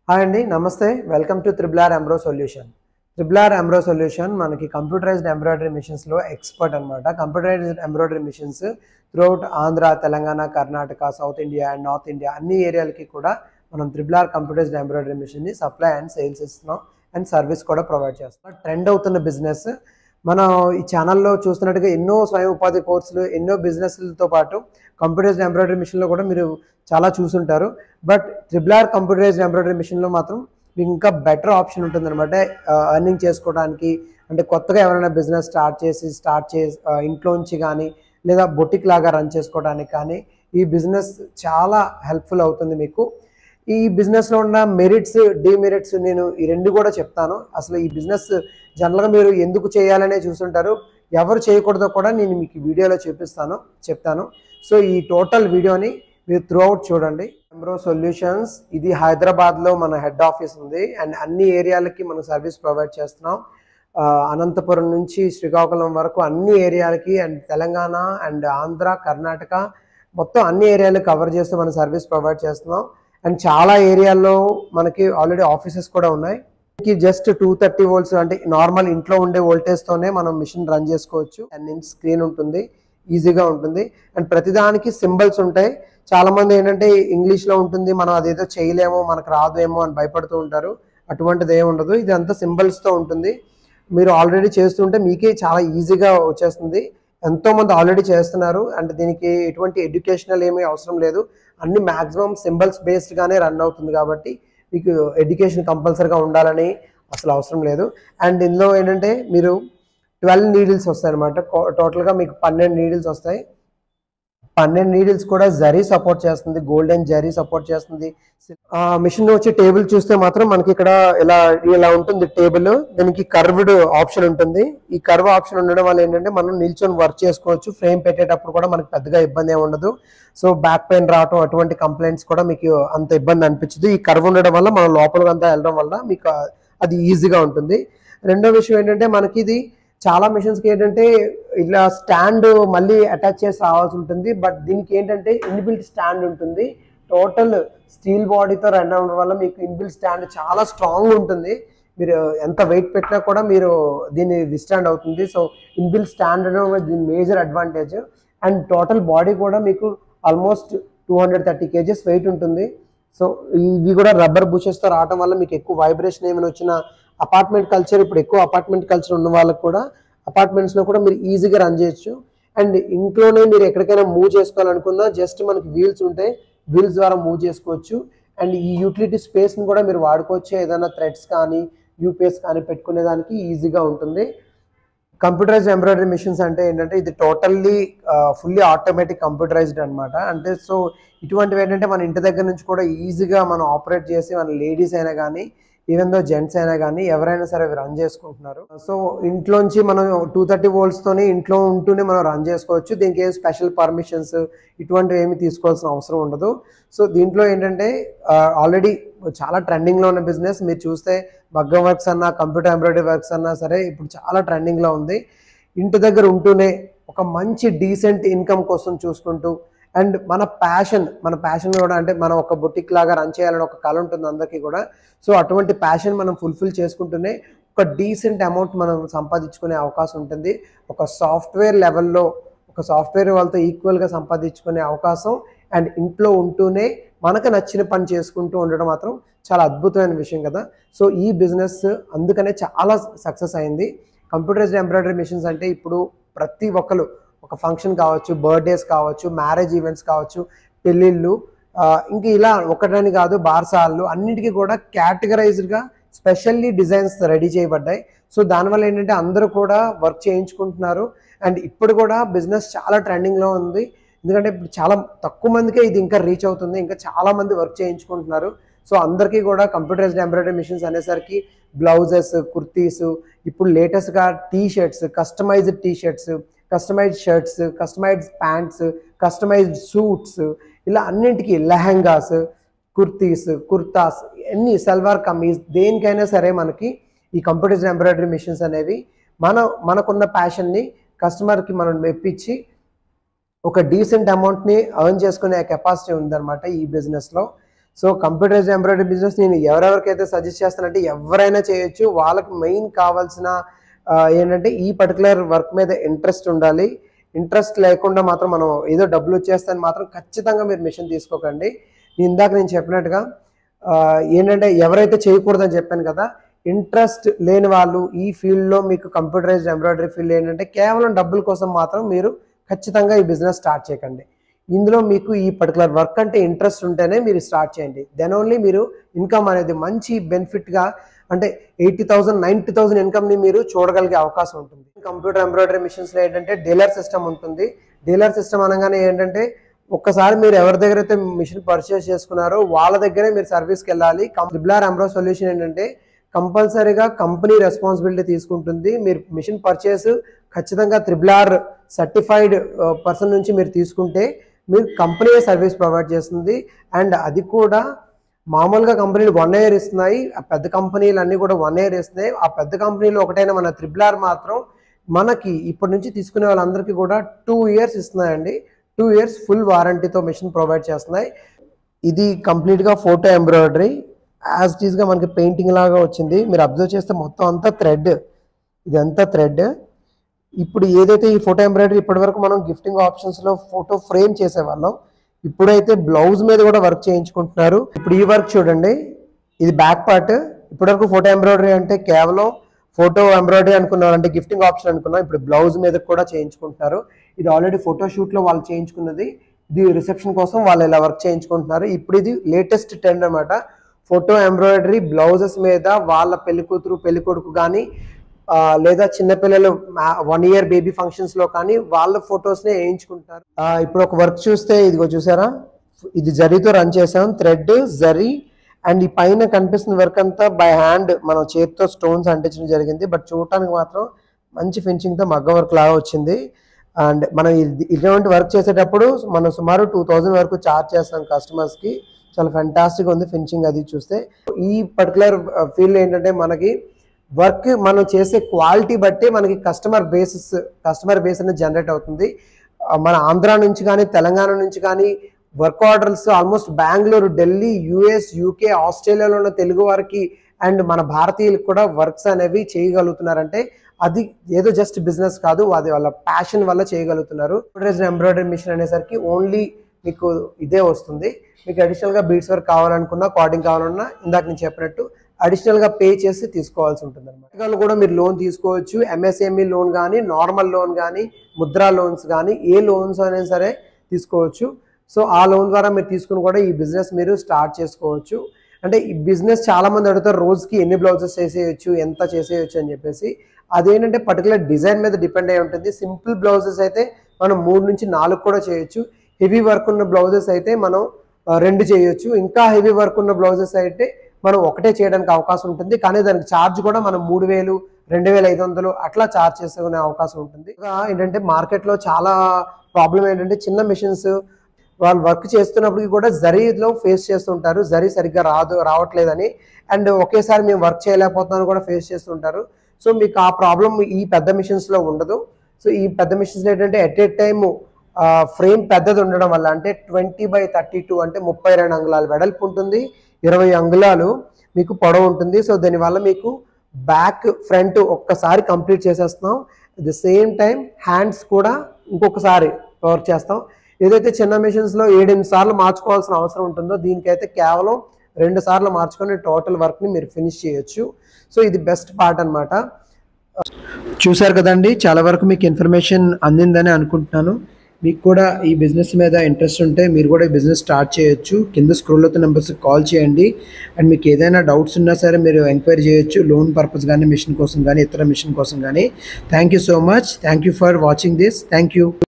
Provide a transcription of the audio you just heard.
hi అండి నమస్తే welcome to triple R embro solution triple R embro solution మనకి కంప్యూటరైజ్డ్ ఎంబ్రాయిడరీ మిషన్స్లో ఎక్స్పర్ట్ అనమాట computerised embroidery machines throughout Andhra Telangana Karnataka south India and north India అన్ని ఏరియాలకి కూడా మనం త్రిబులార్ కంప్యూటరైజ్డ్ ఎంబ్రాయిడరీ మిషన్ని సప్లై అండ్ సేల్స్ ఇస్తున్నాం అండ్ సర్వీస్ కూడా ప్రొవైడ్ చేస్తున్నాం ట్రెండ్ అవుతున్న బిజినెస్ మనం ఈ ఛానల్లో చూస్తున్నట్టుగా ఎన్నో స్వయం ఉపాధి కోర్సులు ఎన్నో బిజినెస్లతో పాటు కంప్యూటరైజ్డ్ ఎంబ్రాయిడరీ మిషన్లో కూడా మీరు చాలా చూసుంటారు బట్ ట్రిబులార్ కంప్యూటరైజ్డ్ ఎంబ్రాయిడరీ మిషన్లో మాత్రం మీకు ఇంకా బెటర్ ఆప్షన్ ఉంటుందన్నమాట ఎర్నింగ్ చేసుకోవడానికి అంటే కొత్తగా ఎవరైనా బిజినెస్ స్టార్ట్ చేసి స్టార్ట్ చేసి ఇంట్లోంచి కానీ లేదా బొటిక్ లాగా రన్ చేసుకోవడానికి కానీ ఈ బిజినెస్ చాలా హెల్ప్ఫుల్ అవుతుంది మీకు ఈ బిజినెస్లో ఉన్న మెరిట్స్ డిమెరిట్స్ నేను ఈ రెండు కూడా చెప్తాను అసలు ఈ బిజినెస్ జనరల్గా మీరు ఎందుకు చేయాలనే చూస్తుంటారు ఎవరు చేయకూడదో కూడా నేను మీకు ఈ వీడియోలో చూపిస్తాను చెప్తాను సో ఈ టోటల్ వీడియోని మీరు త్రూ అవుట్ చూడండి ఎంబ్రో సొల్యూషన్స్ ఇది హైదరాబాద్లో మన హెడ్ ఆఫీస్ ఉంది అండ్ అన్ని ఏరియాలకి మనం సర్వీస్ ప్రొవైడ్ చేస్తున్నాం ఆ, అనంతపురం నుంచి శ్రీకాకుళం వరకు అన్ని ఏరియాలకి అండ్ తెలంగాణ అండ్ ఆంధ్ర కర్ణాటక మొత్తం అన్ని ఏరియాలు కవర్ చేస్తూ మనం సర్వీస్ ప్రొవైడ్ చేస్తున్నాం అండ్ చాలా ఏరియాల్లో మనకి ఆల్రెడీ ఆఫీసెస్ కూడా ఉన్నాయి మనకి జస్ట్ టూ థర్టీ వోల్ట్స్ అంటే నార్మల్ ఇంట్లో ఉండే వోల్టేజ్తోనే మనం మిషన్ రన్ చేసుకోవచ్చు అండ్ ఇంచ్ స్క్రీన్ ఉంటుంది ఈజీగా ఉంటుంది అండ్ ప్రతిదానికి సింబల్స్ ఉంటాయి చాలా మంది ఏంటంటే ఇంగ్లీష్లో ఉంటుంది మనం అదేదో చేయలేమో మనకు రాదు ఏమో అని భయపడుతూ ఉంటారు అటువంటిది ఏమి ఉండదు ఇది అంతా సింబల్స్తో ఉంటుంది మీరు ఆల్రెడీ చేస్తుంటే మీకే చాలా ఈజీగా వచ్చేస్తుంది ఎంతో మంది ఆల్రెడీ చేస్తున్నారు అండ్ దీనికి ఎటువంటి ఎడ్యుకేషనల్ ఏమీ అవసరం లేదు అన్ని మాక్సిమం సింబల్స్ బేస్డ్గానే రన్ అవుతుంది కాబట్టి మీకు ఎడ్యుకేషన్ కంపల్సరీగా ఉండాలని అసలు అవసరం లేదు అండ్ ఇందులో ఏంటంటే మీరు ట్వెల్వ్ నీడిల్స్ వస్తాయి అనమాట టోటల్గా మీకు పన్నెండు నీడిల్స్ వస్తాయి పన్నెండు నీడిల్స్ కూడా జరీ సపోర్ట్ చేస్తుంది గోల్డెన్ జరీ సపోర్ట్ చేస్తుంది మిషన్ వచ్చి టేబుల్ చూస్తే మాత్రం మనకి ఇక్కడ ఇలా ఇలా ఉంటుంది టేబుల్ దీనికి కర్వ్డ్ ఆప్షన్ ఉంటుంది ఈ కర్వ్ ఆప్షన్ ఉండడం వల్ల ఏంటంటే మనం నిల్చొని వర్క్ చేసుకోవచ్చు ఫ్రేమ్ పెట్టేటప్పుడు కూడా మనకి పెద్దగా ఇబ్బంది ఏమి ఉండదు సో బ్యాక్ పెయిన్ రావటం అటువంటి కంప్లైంట్స్ కూడా మీకు అంత ఇబ్బంది అనిపించదు ఈ కర్వ్ ఉండడం వల్ల మనం లోపలికి అంతా వెళ్ళడం వల్ల మీకు అది ఈజీగా ఉంటుంది రెండో విషయం ఏంటంటే మనకి ఇది చాలా మిషన్స్కి ఏంటంటే ఇలా స్టాండ్ మళ్ళీ అటాచ్ చేసి రావాల్సి ఉంటుంది బట్ దీనికి ఏంటంటే ఇన్బిల్ట్ స్టాండ్ ఉంటుంది టోటల్ స్టీల్ బాడీతో రన్ అవ్వడం వల్ల మీకు ఇన్బిల్ట్ స్టాండ్ చాలా స్ట్రాంగ్ ఉంటుంది మీరు ఎంత వెయిట్ పెట్టినా కూడా మీరు దీన్ని విస్టాండ్ అవుతుంది సో ఇన్బిల్ట్ స్టాండ్ అనడం దీని major advantage and total body కూడా మీకు almost two hundred thirty KGs weight ఉంటుంది సో ఇవి కూడా రబ్బర్ బుషెస్తో రావడం వల్ల మీకు ఎక్కువ వైబ్రేషన్ ఏమైనా వచ్చినా అపార్ట్మెంట్ కల్చర్ ఇప్పుడు ఎక్కువ అపార్ట్మెంట్ కల్చర్ ఉన్న వాళ్ళకి కూడా అపార్ట్మెంట్స్లో కూడా మీరు ఈజీగా రన్ చేయొచ్చు అండ్ ఇంట్లోనే మీరు ఎక్కడికైనా మూవ్ చేసుకోవాలనుకున్నా జస్ట్ మనకి వీల్స్ ఉంటాయి వీల్స్ ద్వారా మూవ్ చేసుకోవచ్చు అండ్ ఈ యూటిలిటీ స్పేస్ని కూడా మీరు వాడుకోవచ్చు ఏదైనా థ్రెడ్స్ కానీ యూపీఎస్ కానీ పెట్టుకునే దానికి ఈజీగా ఉంటుంది కంప్యూటరైజ్డ్ ఎంబ్రాయిడరీ మిషన్స్ అంటే ఏంటంటే ఇది టోటల్లీ ఫుల్లీ ఆటోమేటిక్ కంప్యూటరైజ్డ్ అనమాట అంటే సో ఇటువంటివి ఏంటంటే మన ఇంటి దగ్గర నుంచి కూడా ఈజీగా మనం ఆపరేట్ చేసి మన లేడీస్ అయినా కానీ ఈవెన్ దో జెంట్స్ అయినా కానీ ఎవరైనా సరే అవి రన్ చేసుకుంటున్నారు సో ఇంట్లోంచి మనం టూ థర్టీ వోల్ట్స్తోనే ఇంట్లో ఉంటూనే మనం రన్ చేసుకోవచ్చు దీనికి ఏం స్పెషల్ పర్మిషన్స్ ఇటువంటివి ఏమి తీసుకోవాల్సిన అవసరం ఉండదు సో దీంట్లో ఏంటంటే ఆల్రెడీ చాలా ట్రెండింగ్లో ఉన్న బిజినెస్ మీరు చూస్తే మగ్గం వర్క్స్ అన్నా కంప్యూటర్ ఎంబ్రాయిడరీ వర్క్స్ అన్నా సరే ఇప్పుడు చాలా ట్రెండింగ్లో ఉంది ఇంటి దగ్గర ఉంటూనే ఒక మంచి డీసెంట్ ఇన్కమ్ కోసం చూసుకుంటూ అండ్ మన ప్యాషన్ మన ప్యాషన్ కూడా అంటే మనం ఒక బుటిక్ లాగా రన్ చేయాలని ఒక కళ ఉంటుంది అందరికీ కూడా సో అటువంటి ప్యాషన్ మనం ఫుల్ఫిల్ చేసుకుంటూనే ఒక డీసెంట్ అమౌంట్ మనం సంపాదించుకునే అవకాశం ఉంటుంది ఒక సాఫ్ట్వేర్ లెవెల్లో ఒక సాఫ్ట్వేర్ వాళ్ళతో ఈక్వల్గా సంపాదించుకునే అవకాశం అండ్ ఇంట్లో ఉంటూనే మనకు నచ్చిన పని చేసుకుంటూ ఉండడం మాత్రం చాలా అద్భుతమైన విషయం కదా సో ఈ బిజినెస్ అందుకనే చాలా సక్సెస్ అయింది కంప్యూటరైజ్డ్ ఎంబ్రాయిడరీ మిషన్స్ అంటే ఇప్పుడు ప్రతి ఒక్కరు ఒక ఫంక్షన్ కావచ్చు బర్త్డేస్ కావచ్చు మ్యారేజ్ ఈవెంట్స్ కావచ్చు పెళ్ళిళ్ళు ఆ, ఇంక ఇలా ఒకటని కాదు బార్సాలు అన్నిటికీ కూడా కేటగరైజ్డ్గా స్పెషల్లీ డిజైన్స్ రెడీ చేయబడ్డాయి సో దానివల్ల ఏంటంటే అందరూ కూడా వర్క్ చేయించుకుంటున్నారు అండ్ ఇప్పుడు కూడా బిజినెస్ చాలా ట్రెండింగ్లో ఉంది ఎందుకంటే ఇప్పుడు చాలా తక్కువ మందికే ఇది ఇంకా రీచ్ అవుతుంది ఇంకా చాలా మంది వర్క్ చేయించుకుంటున్నారు సో అందరికీ కూడా కంప్యూటరైజ్డ్ ఎంబ్రాయిడరీ మిషన్స్ అనేసరికి బ్లౌజెస్ కుర్తీస్ ఇప్పుడు లేటెస్ట్గా T shirts customised T shirts customised shirts customised pants customised suits ఇలా అన్నింటికి లెహంగాస్ కుర్తీస్ కుర్తాస్ ఎన్ని సల్వార్ కమీజ్ దేనికైనా సరే మనకి ఈ కంప్యూటరైజ్డ్ ఎంబ్రాయిడరీ మిషన్స్ అనేవి మన మనకున్న ప్యాషన్ని కస్టమర్కి మనం మెప్పించి ఒక డీసెంట్ అమౌంట్ని ఎర్న్ చేసుకునే కెపాసిటీ ఉందన్నమాట ఈ బిజినెస్లో సో కంప్యూటరైజ్డ్ ఎంబ్రాయిడరీ బిజినెస్ నేను ఎవరెవరికైతే సజెస్ట్ చేస్తానంటే ఎవరైనా చేయొచ్చు వాళ్ళకి మెయిన్ కావాల్సిన ఆ, ఏంటంటే ఈ పర్టికులర్ వర్క్ మీద ఇంట్రెస్ట్ ఉండాలి ఇంట్రెస్ట్ లేకుండా మాత్రం మనం ఏదో డబ్బులు వచ్చేస్తాయని మాత్రం ఖచ్చితంగా మీరు మిషన్ తీసుకోకండి నేను ఇందాక నేను చెప్పినట్టుగా ఆ, ఏంటంటే ఎవరైతే చేయకూడదని చెప్పాను కదా ఇంట్రెస్ట్ లేని వాళ్ళు ఈ ఫీల్డ్లో మీకు కంప్యూటరైజ్డ్ ఎంబ్రాయిడరీ ఫీల్డ్ ఏంటంటే కేవలం డబ్బుల కోసం మాత్రం మీరు ఖచ్చితంగా ఈ బిజినెస్ స్టార్ట్ చేయకండి ఇందులో మీకు ఈ పర్టికులర్ వర్క్ అంటే ఇంట్రెస్ట్ ఉంటేనే మీరు స్టార్ట్ చేయండి దెన్ ఓన్లీ మీరు ఇన్కమ్ అనేది మంచి బెనిఫిట్గా అంటే ఎయిటీ థౌసండ్ నైంటీ థౌసండ్ ఇన్కమ్ని మీరు చూడగలిగే అవకాశం ఉంటుంది కంప్యూటర్ ఎంబ్రాయిడరీ మిషన్స్లో ఏంటంటే డీలర్ సిస్టమ్ ఉంటుంది డీలర్ సిస్టమ్ అనగానే ఏంటంటే ఒక్కసారి మీరు ఎవరి దగ్గర అయితే మిషన్ పర్చేస్ చేసుకున్నారో వాళ్ళ దగ్గరే మీరు సర్వీస్కి వెళ్ళాలి ట్రిబులార్ ఎంబ్రో సొల్యూషన్ ఏంటంటే కంపల్సరీగా కంపెనీ రెస్పాన్సిబిలిటీ తీసుకుంటుంది మీరు మిషన్ పర్చేస్ ఖచ్చితంగా త్రిబులార్ సర్టిఫైడ్ పర్సన్ నుంచి మీరు తీసుకుంటే మీరు కంపెనీ సర్వీస్ ప్రొవైడ్ చేస్తుంది అండ్ అది కూడా మామూలుగా కంపెనీలు వన్ ఇయర్ ఇస్తున్నాయి ఆ పెద్ద కంపెనీలు అన్నీ కూడా వన్ ఇయర్ ఇస్తున్నాయి ఆ పెద్ద కంపెనీలు ఒకటైన మన త్రిబులార్ మాత్రం మనకి ఇప్పటి నుంచి తీసుకునే వాళ్ళందరికీ కూడా టూ ఇయర్స్ ఇస్తున్నాయండి టూ ఇయర్స్ ఫుల్ వారంటీతో మిషన్ ప్రొవైడ్ చేస్తున్నాయి ఇది కంప్లీట్గా ఫోటో ఎంబ్రాయిడరీ యాజ్ ఇట్ ఈస్గా మనకి పెయింటింగ్ లాగా వచ్చింది మీరు అబ్జర్వ్ చేస్తే మొత్తం అంతా థ్రెడ్ ఇదంతా థ్రెడ్ ఇప్పుడు ఏదైతే ఈ ఫోటో ఎంబ్రాయిడరీ ఇప్పటి వరకు మనం గిఫ్టింగ్ ఆప్షన్స్లో ఫోటో ఫ్రేమ్ చేసేవాళ్ళం ఇప్పుడైతే బ్లౌజ్ మీద కూడా వర్క్ చేయించుకుంటున్నారు ఇప్పుడు ఈ వర్క్ చూడండి ఇది బ్యాక్ పార్ట్ ఇప్పటివరకు ఫోటో ఎంబ్రాయిడరీ అంటే కేవలం ఫోటో ఎంబ్రాయిడరీ అనుకున్నారు అంటే గిఫ్టింగ్ ఆప్షన్ అనుకున్నాం ఇప్పుడు బ్లౌజ్ మీద కూడా చేయించుకుంటున్నారు ఇది ఆల్రెడీ ఫోటో షూట్లో వాళ్ళు చేయించుకున్నది ఇది రిసెప్షన్ కోసం వాళ్ళు ఇలా వర్క్ చేయించుకుంటున్నారు ఇప్పుడు ఇది లేటెస్ట్ ట్రెండ్ అనమాట ఫోటో ఎంబ్రాయిడరీ బ్లౌజెస్ మీద వాళ్ళ పెళ్లి కూతురు పెళ్లి కొడుకు కానీ ఆ, లేదా చిన్నపిల్లలు వన్ ఇయర్ బేబీ ఫంక్షన్స్ లో కానీ వాళ్ళ ఫొటోస్ నే వేయించుకుంటారు ఆ, ఇప్పుడు ఒక వర్క్ చూస్తే ఇదిగో చూసారా ఇది జరీతో రన్ చేసాం థ్రెడ్ జరీ అండ్ ఈ పైన కనిపిస్తున్న వర్క్ అంతా బై హ్యాండ్ మనం చేతితో స్టోన్స్ అంటించడం జరిగింది బట్ చూడటానికి మాత్రం మంచి ఫినిషింగ్ తో మగ్గ వర్క్ లాగా వచ్చింది అండ్ మనం ఇది- ఇటువంటి వర్క్ చేసేటప్పుడు మనం సుమారు టూ థౌజండ్ వరకు చార్జ్ చేస్తాం కస్టమర్స్ కి చాలా ఫెంటాస్టిక్ ఉంది ఫినిషింగ్ అది చూస్తే ఈ పర్టికులర్ ఫీల్డ్ ఏంటంటే మనకి వర్క్ మనం చేసే క్వాలిటీ బట్టి మనకి కస్టమర్ బేసిస్ కస్టమర్ బేస్ అనేది జనరేట్ అవుతుంది ఆ, మన ఆంధ్ర నుంచి కానీ తెలంగాణ నుంచి కానీ work orders almost Bengaluru Delhi US UK ఆస్ట్రేలియాలో ఉన్న తెలుగు వారికి అండ్ మన భారతీయులకు కూడా వర్క్స్ అనేవి చేయగలుగుతున్నారంటే అది ఏదో జస్ట్ బిజినెస్ కాదు అది వాళ్ళ ప్యాషన్ వల్ల చేయగలుగుతున్నారు ఎంబ్రాయిడరీ మిషన్ అనేసరికి ఓన్లీ మీకు ఇదే వస్తుంది మీకు అడిషనల్గా బీడ్స్ వర్క్ కావాలనుకున్నా కార్డింగ్ కావాలన్నా ఇందాక నేను చెప్పినట్టు అడిషనల్ గా పే చేసి తీసుకోవాల్సి ఉంటుంది అనమాట కూడా మీరు లోన్ తీసుకోవచ్చు ఎంఎస్ఎంఈ లోన్ కానీ నార్మల్ లోన్ కానీ ముద్రా లోన్స్ కానీ ఏ లోన్స్ అయినా సరే తీసుకోవచ్చు సో ఆ లోన్ ద్వారా మీరు తీసుకుని కూడా ఈ బిజినెస్ మీరు స్టార్ట్ చేసుకోవచ్చు అంటే ఈ బిజినెస్ చాలా మంది అడుగుతారు రోజుకి ఎన్ని బ్లౌజెస్ చేసేయచ్చు ఎంత చేసేయచ్చు అని చెప్పేసి అదేంటంటే పర్టికులర్ డిజైన్ మీద డిపెండ్ అయి ఉంటుంది సింపుల్ బ్లౌజెస్ అయితే మనం మూడు నుంచి నాలుగు కూడా చేయొచ్చు హెవీ వర్క్ ఉన్న బ్లౌజెస్ అయితే మనం ఆ, రెండు చేయొచ్చు ఇంకా హెవీ వర్క్ ఉన్న బ్లౌజెస్ అయితే మనం ఒకటే చేయడానికి అవకాశం ఉంటుంది కానీ దానికి ఛార్జ్ కూడా మనం మూడు వేలు రెండు వేల ఐదు వందలు అట్లా ఛార్జ్ చేసుకునే అవకాశం ఉంటుంది ఇంకా ఏంటంటే మార్కెట్లో చాలా ప్రాబ్లం ఏంటంటే చిన్న మిషన్స్ వాళ్ళు వర్క్ చేస్తున్నప్పటికీ కూడా జరీలో ఫేస్ చేస్తుంటారు జరీ సరిగ్గా రాదు రావట్లేదని అండ్ ఒకేసారి మేము వర్క్ చేయలేకపోతున్నాను కూడా ఫేస్ చేస్తుంటారు సో మీకు ఆ ప్రాబ్లం ఈ పెద్ద మిషన్స్లో ఉండదు సో ఈ పెద్ద మిషన్స్ ఏంటంటే ఎట్ ఏ టైమ్ ఫ్రేమ్ పెద్దది ఉండడం వల్ల అంటే ట్వంటీ బై థర్టీ టూ అంటే ముప్పై రెండు అంగుళాలు వెడల్పు ఉంటుంది ఇరవై అంగుళాలు మీకు పొడవు ఉంటుంది సో దానివల్ల మీకు బ్యాక్ ఫ్రంట్ ఒక్కసారి కంప్లీట్ చేసేస్తున్నాం at the same time hands కూడా ఇంకొకసారి వర్క్ చేస్తాం ఏదైతే చిన్న మిషన్స్లో ఏడెనిమిది సార్లు మార్చుకోవాల్సిన అవసరం ఉంటుందో దీనికైతే కేవలం రెండు సార్లు మార్చుకొని టోటల్ వర్క్ని మీరు ఫినిష్ చేయొచ్చు సో ఇది బెస్ట్ పార్ట్ అన్నమాట చూశారు కదండి చాలా వరకు మీకు ఇన్ఫర్మేషన్ అందిందని అనుకుంటున్నాను మీకు కూడా ఈ బిజినెస్ మీద ఇంట్రెస్ట్ ఉంటే మీరు కూడా ఈ బిజినెస్ స్టార్ట్ చేయొచ్చు కింద స్క్రోల్ అవుతున్న నెంబర్స్కి కాల్ చేయండి అండ్ మీకు ఏదైనా డౌట్స్ ఉన్నా సరే మీరు ఎంక్వైరీ చేయొచ్చు లోన్ పర్పస్ కానీ మిషన్ కోసం కానీ ఇతర మిషన్ కోసం కానీ thank you so much thank you for watching this thank you